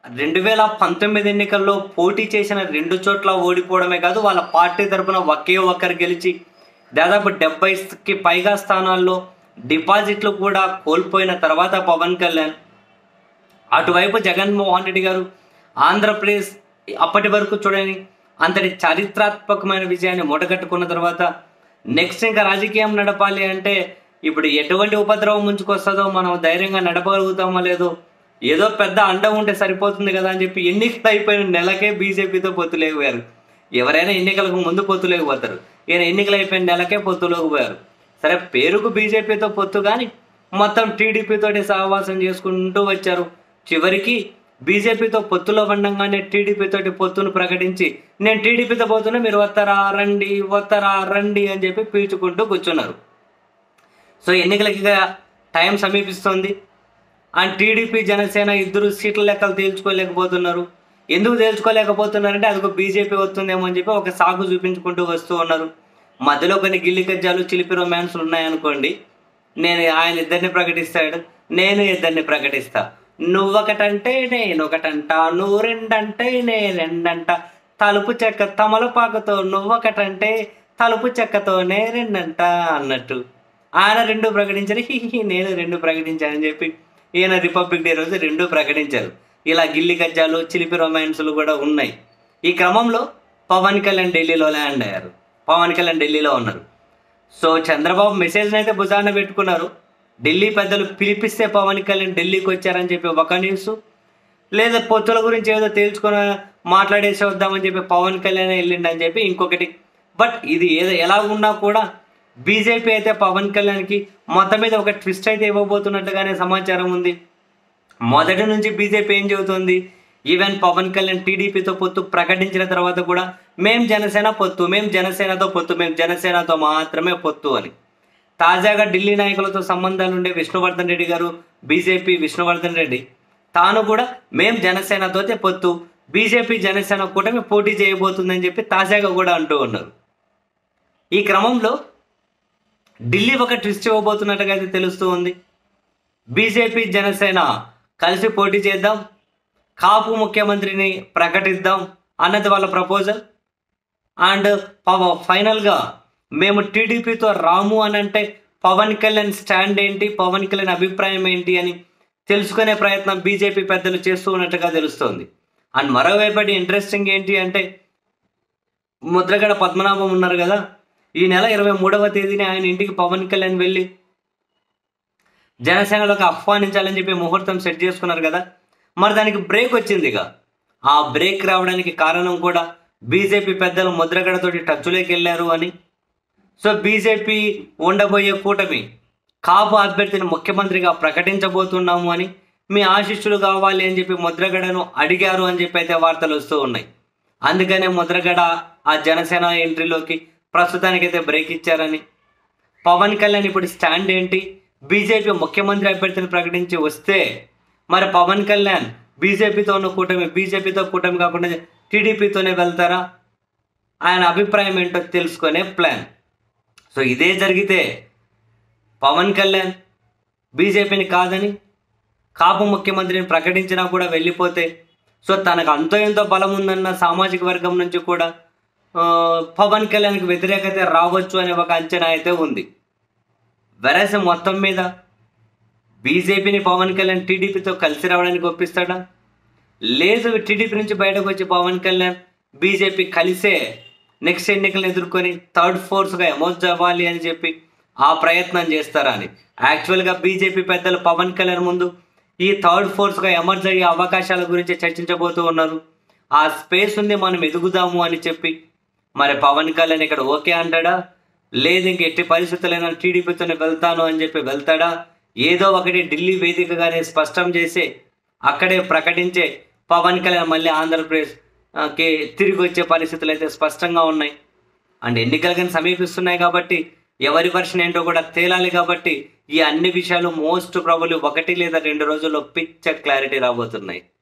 రెండు వేల పంతొమ్మిది ఎన్నికల్లో పోటీ చేసిన రెండు చోట్ల ఓడిపోవడమే కాదు వాళ్ళ పార్టీ తరపున ఒకే ఒక్కరు గెలిచి దాదాపు డెబ్బైకి పైగా స్థానాల్లో డిపాజిట్లు కూడా కోల్పోయిన తర్వాత పవన్ కళ్యాణ్ అటువైపు జగన్మోహన్ రెడ్డి గారు ఆంధ్రప్రదేశ్ అప్పటి వరకు చూడని అంతటి చారిత్రాత్మకమైన విజయాన్ని మూటగట్టుకున్న తర్వాత నెక్స్ట్ ఇంకా రాజకీయం నడపాలి అంటే ఇప్పుడు ఎటువంటి ఉపద్రవం ముంచుకొస్తుందో మనం ధైర్యంగా నడపగలుగుతామో లేదో ఏదో పెద్ద అండ ఉంటే సరిపోతుంది కదా అని చెప్పి ఎన్నికలు అయిపోయిన నెలకే బీజేపీతో పొత్తులేకపోయారు ఎవరైనా ఎన్నికలకు ముందు పొత్తులేకపోతారు ఈయన ఎన్నికలు అయిపోయిన నెలకే పొత్తులేకపోయారు సరే పేరుకు బీజేపీతో పొత్తు కానీ మొత్తం టీడీపీతోటి సహవాసం చేసుకుంటూ వచ్చారు చివరికి బీజేపీతో పొత్తులో పండంగానే టీడీపీ తోటి పొత్తును ప్రకటించి నేను టీడీపీతో పోతున్నా మీరు వస్తారా రండి వస్తారా రండి అని చెప్పి పీల్చుకుంటూ కూర్చున్నారు సో ఎన్నికలకి ఇక టైం సమీపిస్తోంది అండ్ టీడీపీ జనసేన ఇద్దరు సీట్ల లెక్కలు తేల్చుకోలేకపోతున్నారు ఎందుకు తేల్చుకోలేకపోతున్నారంటే అదిగో బీజేపీ వస్తుందేమో అని చెప్పి ఒక సాగు చూపించుకుంటూ వస్తూ ఉన్నారు మధ్యలో కొన్ని గిల్లి కజ్జాలు చిలిపి రొమాన్స్లు ఉన్నాయనుకోండి నేను ఆయన ఇద్దరిని ప్రకటిస్తాడు నేను ఇద్దరిని ప్రకటిస్తా నువ్వొకటంటే నేను ఒకటంట నువ్వు రెండంటే నేను రెండంట తలుపు చెక్క తమలపాకుతో నువ్వొకటంటే తలుపు చెక్కతోనే రెండంట అన్నట్టు ఆయన రెండు ప్రకటించారు హి హి, నేను రెండు ప్రకటించానని చెప్పి ఈయన రిపబ్లిక్ డే రోజు రెండు ప్రకటించారు ఇలా గిల్లి గజ్జాలు చిలిపి రొమాన్స్లు కూడా ఉన్నాయి ఈ క్రమంలో పవన్ కళ్యాణ్ ఢిల్లీలో ల్యాండ్ అయ్యారు పవన్ కళ్యాణ్ ఢిల్లీలో ఉన్నారు సో చంద్రబాబు మెసేజ్ని అయితే భుజాన పెట్టుకున్నారు ఢిల్లీ పెద్దలు పిలిపిస్తే పవన్ కళ్యాణ్ ఢిల్లీకి వచ్చారని చెప్పి ఒక న్యూస్ లేదా పొత్తుల గురించి ఏదో తేల్చుకొని మాట్లాడేసి వద్దామని చెప్పి పవన్ కళ్యాణ్ వెళ్ళిండని చెప్పి ఇంకొకటి బట్ ఇది ఏదో ఎలా ఉన్నా కూడా బీజేపీ అయితే పవన్ కళ్యాణ్కి మొత్తం మీద ఒక ట్విస్ట్ అయితే ఇవ్వబోతున్నట్టుగానే సమాచారం ఉంది మొదటి నుంచి బీజేపీ ఏం చెబుతుంది ఈవెన్ పవన్ కళ్యాణ్ టీడీపీతో పొత్తు ప్రకటించిన తర్వాత కూడా మేం జనసేన పొత్తు మేం జనసేనతో పొత్తు మేం జనసేనతో మాత్రమే పొత్తు అని తాజాగా ఢిల్లీ నాయకులతో సంబంధాలు ఉండే విష్ణువర్ధన్ రెడ్డి గారు బీజేపీ విష్ణువర్ధన్ రెడ్డి తాను కూడా మేం జనసేనతోతే పొత్తు బీజేపీ జనసేన కూటమి పోటీ చేయబోతుందని చెప్పి తాజాగా కూడా అంటూ ఉన్నారు ఈ క్రమంలో ఢిల్లీ ఒక ట్విస్ట్ ఇవ్వబోతున్నట్టుగా అయితే తెలుస్తూ ఉంది బీజేపీ జనసేన కలిసి పోటీ చేద్దాం కాపు ముఖ్యమంత్రిని ప్రకటిద్దాం అన్నది వాళ్ళ ప్రపోజల్ అండ్ పవ ఫైనల్గా మేము టీడీపీతో రాము అని అంటే పవన్ కళ్యాణ్ స్టాండ్ ఏంటి పవన్ కళ్యాణ్ అభిప్రాయం ఏంటి అని తెలుసుకునే ప్రయత్నం బీజేపీ పెద్దలు చేస్తూ ఉన్నట్టుగా తెలుస్తోంది అండ్ మరోవైపటి ఇంట్రెస్టింగ్ ఏంటి అంటే ముద్రగడ పద్మనాభం ఉన్నారు కదా ఈ నెల ఇరవై మూడవ తేదీని ఆయన ఇంటికి పవన్ కళ్యాణ్ వెళ్ళి జనసేనలోకి ఆహ్వానించాలని చెప్పి ముహూర్తం సెట్ చేసుకున్నారు కదా మరి దానికి బ్రేక్ వచ్చింది ఇక ఆ బ్రేక్ రావడానికి కారణం కూడా బీజేపీ పెద్దలు ముద్రగడతోటి టచ్లోకి వెళ్ళారు అని సో బీజేపీ ఉండబోయే కూటమి కాపు అభ్యర్థిని ముఖ్యమంత్రిగా ప్రకటించబోతున్నాము అని మీ ఆశిష్యులు కావాలి అని చెప్పి ముద్రగడను అడిగారు అని చెప్పి అయితే వార్తలు వస్తూ ఉన్నాయి అందుకనే ముద్రగడ ఆ జనసేన ఎంట్రీలోకి ప్రస్తుతానికైతే బ్రేక్ ఇచ్చారని పవన్ కళ్యాణ్ ఇప్పుడు స్టాండ్ ఏంటి బీజేపీ ముఖ్యమంత్రి అభ్యర్థిని ప్రకటించి వస్తే మరి పవన్ కళ్యాణ్ బీజేపీతో ఉన్న కూటమి బీజేపీతో కూటమి కాకుండా టీడీపీతోనే వెళ్తారా ఆయన అభిప్రాయం ఏంటో తెలుసుకునే ప్లాన్ సో ఇదే జరిగితే పవన్ కళ్యాణ్ బీజేపీని కాదని కాపు ముఖ్యమంత్రిని ప్రకటించినా కూడా వెళ్ళిపోతే సో తనకు అంతో ఎంతో బలం ఉందన్న సామాజిక వర్గం నుంచి కూడా ఆ, పవన్ కళ్యాణ్కి వ్యతిరేకత రావచ్చు అనే ఒక అంచనా అయితే ఉంది వెరస మొత్తం మీద బీజేపీని పవన్ కళ్యాణ్ టీడీపీతో కలిసి రావడానికి ఒప్పిస్తాడా లేదు టీడీపీ నుంచి బయటకు వచ్చి పవన్ కళ్యాణ్ బీజేపీ కలిసే నెక్స్ట్ ఎన్నికలను ఎదుర్కొని థర్డ్ ఫోర్స్గా ఎమోజ్ అవ్వాలి అని చెప్పి ఆ ప్రయత్నం చేస్తారా అని యాక్చువల్గా బీజేపీ పెద్దలు పవన్ కళ్యాణ్ ముందు ఈ థర్డ్ ఫోర్స్గా ఎమర్జ్ అయ్యే అవకాశాల గురించి చర్చించబోతూ ఉన్నారు ఆ స్పేస్ ఉంది మనం ఎదుగుదాము అని చెప్పి మరి పవన్ కళ్యాణ్ ఇక్కడ ఓకే అంటాడా లేదు ఇంక ఎట్టి పరిస్థితులైనా టీడీపీతోనే వెళ్తాను అని చెప్పి వెళ్తాడా ఏదో ఒకటి ఢిల్లీ వేదికగానే స్పష్టం చేసి అక్కడే ప్రకటించే పవన్ కళ్యాణ్ మళ్ళీ ఆంధ్రప్రదేశ్ ఆ, కి తిరిగి వచ్చే పరిస్థితులు అయితే స్పష్టంగా ఉన్నాయి అండ్ ఎన్నికలు కానీ సమీపిస్తున్నాయి కాబట్టి ఎవరి వర్షన్ ఏంటో కూడా తేలాలి కాబట్టి ఈ అన్ని విషయాలు మోస్ట్ ప్రాబుల్ ఒకటి లేదా రెండు రోజుల్లో పిచ్చ క్లారిటీ రాబోతున్నాయి